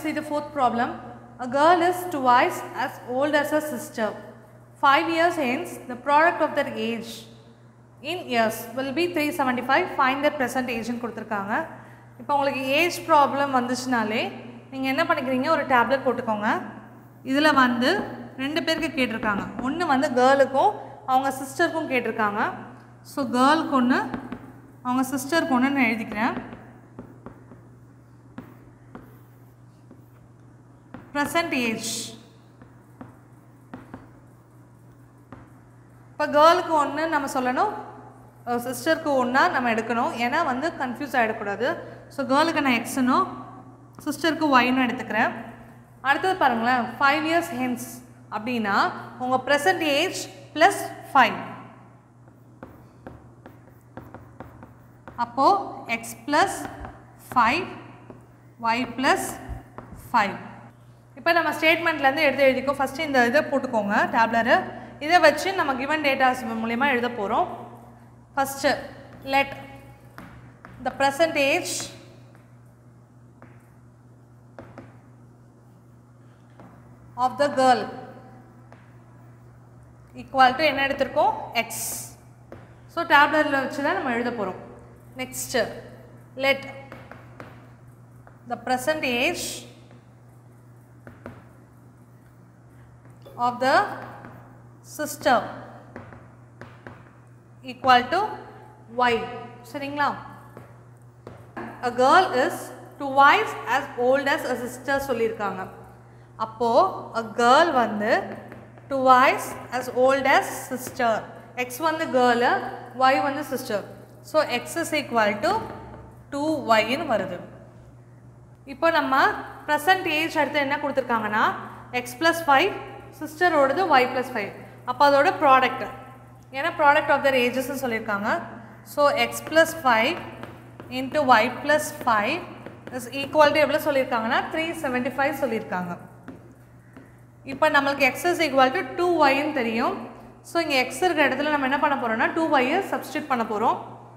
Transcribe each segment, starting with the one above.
see the fourth problem. A girl is twice as old as her sister. Five years hence, the product of their age in years will be 375. Find their present age ன்னு கொடுத்துருக்காங்க இப்போ உங்களுக்கு age problem வந்துச்சுனாலே நீங்கள் என்ன பண்ணிக்கிறீங்க ஒரு tablet போட்டுக்கோங்க இதில் வந்து ரெண்டு பேருக்கு கேட்டிருக்காங்க ஒன்று வந்து கேர்ளுக்கும் அவங்க சிஸ்டருக்கும் கேட்டிருக்காங்க ஸோ கேர்ளுக்கு ஒன்று அவங்க சிஸ்டருக்கு ஒன்று நான் எழுதிக்கிறேன் ப்ரெசன்ட் ஏஜ் இப்போ கேர்ளுக்கு ஒன்று நம்ம சொல்லணும் சிஸ்டருக்கு ஒன்றா நம்ம எடுக்கணும் ஏன்னா வந்து கன்ஃபியூஸ் ஆகிடக்கூடாது ஸோ கேர்ளுக்கு நான் எக்ஸனும் சிஸ்டருக்கு ஒய்னும் எடுத்துக்கிறேன் அடுத்தது பாருங்களேன் ஃபைவ் இயர்ஸ் ஹென்ஸ் அப்படின்னா உங்கள் ப்ரெசன்ட் ஏஜ் ப்ளஸ் ஃபைவ் அப்போது X plus five Y plus five இப்போ நம்ம ஸ்டேட்மெண்ட்லேருந்து எடுத்து எழுதிக்கோ ஃபஸ்ட்டு இந்த இதை போட்டுக்கோங்க டேப்லரு இதை வச்சு நம்ம கிவன் டேட்டாஸ் மூலயமா எழுத போகிறோம் first let the present age of the girl equal to என்ன எடுத்திருக்கோம் எக்ஸ் ஸோ டேப்லரில் வச்சு தான் நம்ம எழுத போகிறோம் next let the present age of the sister equal to y சரிங்களா a girl is twice as old as a sister சொல்லியிருக்காங்க அப்போ a girl வந்து twice as old as sister x வந்து girl y வந்து sister so x is equal to 2y ன்னு வருது இப்போ நம்ம ப்ரெசன்ட் ஏஜ் அடுத்து என்ன கொடுத்துருக்காங்கன்னா எக்ஸ் ப்ளஸ் ஃபைவ் சிஸ்டரோடது ஒய் ப்ளஸ் ஃபைவ் அப்போ அதோட ப்ராடக்ட் ஏன்னா ப்ராடக்ட் ஆஃப் தர் ஏஜஸ்ன்னு சொல்லியிருக்காங்க so X plus five into Y plus five is equal to எவ்வளோ சொல்லியிருக்காங்கன்னா த்ரீ செவன்ட்டி ஃபைவ் சொல்லியிருக்காங்க இப்போ நம்மளுக்கு X is equal to two ஒய்ன்னு தெரியும் ஸோ இங்கே எக்ஸ் இருக்கிற இடத்துல நம்ம என்ன பண்ண போகிறோம்னா டூ ஒய்யை சப்ஸ்டியூட் பண்ண போகிறோம்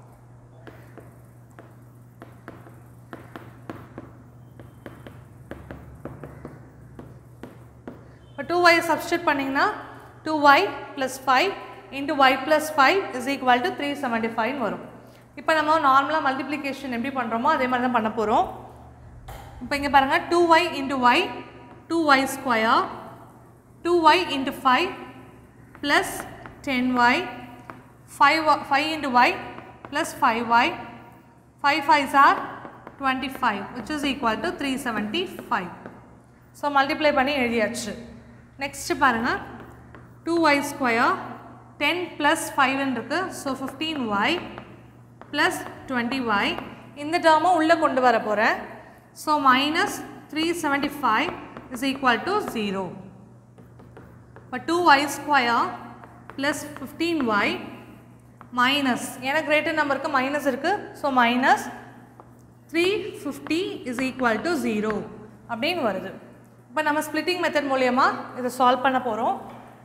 இப்போ டூ ஒய் சப்ஸ்டியூட் பண்ணிங்கன்னா two Y plus five into Y plus five is equal to three seventy ஃபைவ்னு வரும் இப்போ நம்ம நார்மலாக மல்டிப்ளிகேஷன் எப்படி பண்ணுறோமோ அதே மாதிரி தான் பண்ண போகிறோம் இப்போ இங்கே பாருங்கள் two Y into Y two Y square two Y into five plus ten Y five five into Y plus five Y five fives are twenty five which is equal to three seventy five so multiply பண்ணி எழுதியாச்சு next பாருங்கள் two Y square ten plus ஃபைவ்னு இருக்குது so fifteen Y plus twenty Y இந்த டேர்மை உள்ளே கொண்டு வர போகிறேன் so minus three seventy five is equal to zero இப்போ two Y square plus fifteen Y minus ஏன்னா கிரேட்டர் நம்பருக்கு மைனஸ் இருக்குது so minus three fifty is equal to zero அப்படின்னு வருது இப்போ நம்ம ஸ்ப்ளிட்டிங் மெத்தட் மூலயமா இதை சால்வ் பண்ண போகிறோம்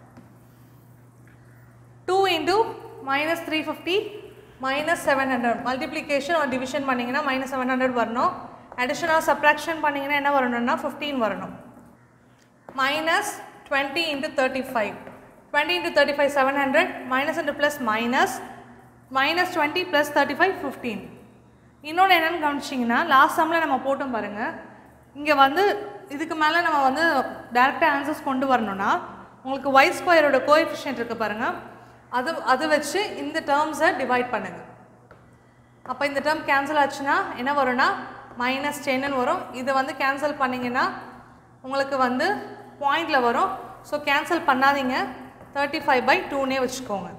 two into minus three fifty minus seven hundred multiplication ஒரு டிவிஷன் பண்ணிங்கன்னா மைனஸ் செவன் ஹண்ட்ரட் வரணும் அடிஷனாக சப்ராக்ஷன் பண்ணிங்கன்னா என்ன வரணும்னா ஃபிஃப்டீன் வரணும் minus twenty into thirty five twenty into thirty five seven hundred minus into plus minus minus twenty plus thirty five fifteen இன்னொன்று என்னென்னு கவனிச்சிங்கன்னா லாஸ்ட் சம்மில் நம்ம போட்டோம் பாருங்கள் இங்கே வந்து இதுக்கு மேலே நம்ம வந்து டேரெக்டாக ஆன்சர்ஸ் கொண்டு வரணும்னா உங்களுக்கு ஒய் ஸ்கொயரோட கோஎஃபிஷியன்ட் இருக்குது பாருங்கள் அது அது வச்சு இந்த டேர்ம்ஸை டிவைட் பண்ணுங்கள் அப்போ இந்த டேர்ம் கேன்சல் ஆச்சுன்னா என்ன வரும்னா மைனஸ் டென்னு வரும் இதை வந்து கேன்சல் பண்ணிங்கன்னா உங்களுக்கு வந்து பாயிண்டில் வரும் ஸோ கேன்சல் பண்ணாதீங்க தேர்ட்டி ஃபைவ் பை டூனே வச்சுக்கோங்க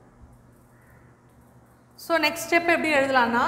ஸோ நெக்ஸ்ட் ஸ்டெப் எப்படி எழுதலான்னா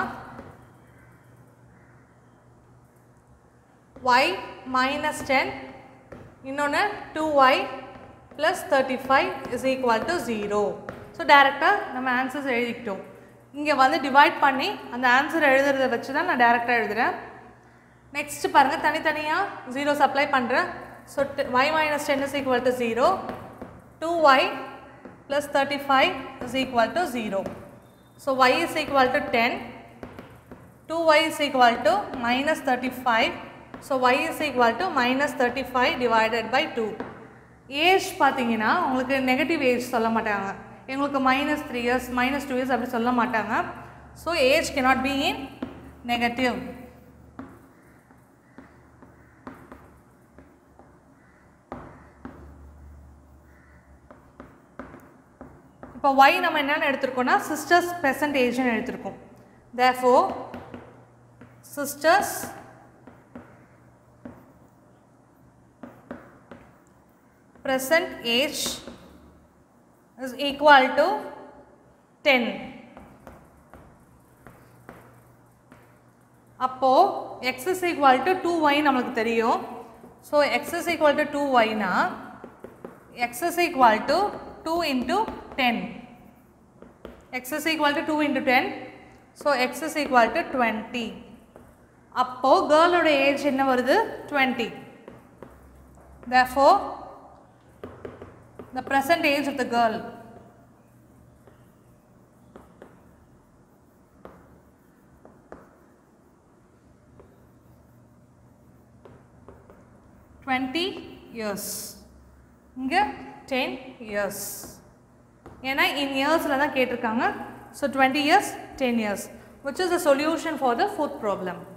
y minus 10 இன்னொன்று 2y plus 35 is equal to 0 so டேரெக்டாக நம்ம ஆன்சர்ஸ் எழுதிக்கிட்டோம் இங்கே வந்து டிவைட் பண்ணி அந்த ஆன்சர் எழுதுறத வச்சு தான் நான் டேரெக்டாக எழுதுகிறேன் நெக்ஸ்ட் பாருங்கள் தனித்தனியாக ஜீரோ சப்ளை பண்ணுறேன் so y minus ten is equal to zero two Y plus thirty five is equal to zero so y is equal to ten 2y is equal to minus 35 so Y is equal to minus thirty five divided by two age பார்த்தீங்கன்னா உங்களுக்கு negative age சொல்ல மாட்டாங்க எங்களுக்கு minus three years minus two years அப்படி சொல்ல மாட்டாங்க so age cannot be in negative இப்போ Y நம்ம என்னென்னு எடுத்திருக்கோம்னா சிஸ்டர்ஸ் பெர்சன்டேஜ்னு எடுத்திருக்கோம் therefore sisters present age is equal to 10 அப்போ x is equal to 2y நமக்கு தெரியும் so x is equal to 2y னா x is equal to 2 into 10 x is equal to 2 into 10 so x is equal to 20 அப்போ கேர்ளோட age என்ன வருது 20 therefore the present age of the girl twenty years இங்கே ten years ஏன்னா in இயர்ஸில் தான் கேட்டிருக்காங்க so twenty years ten years which is the solution for the fourth problem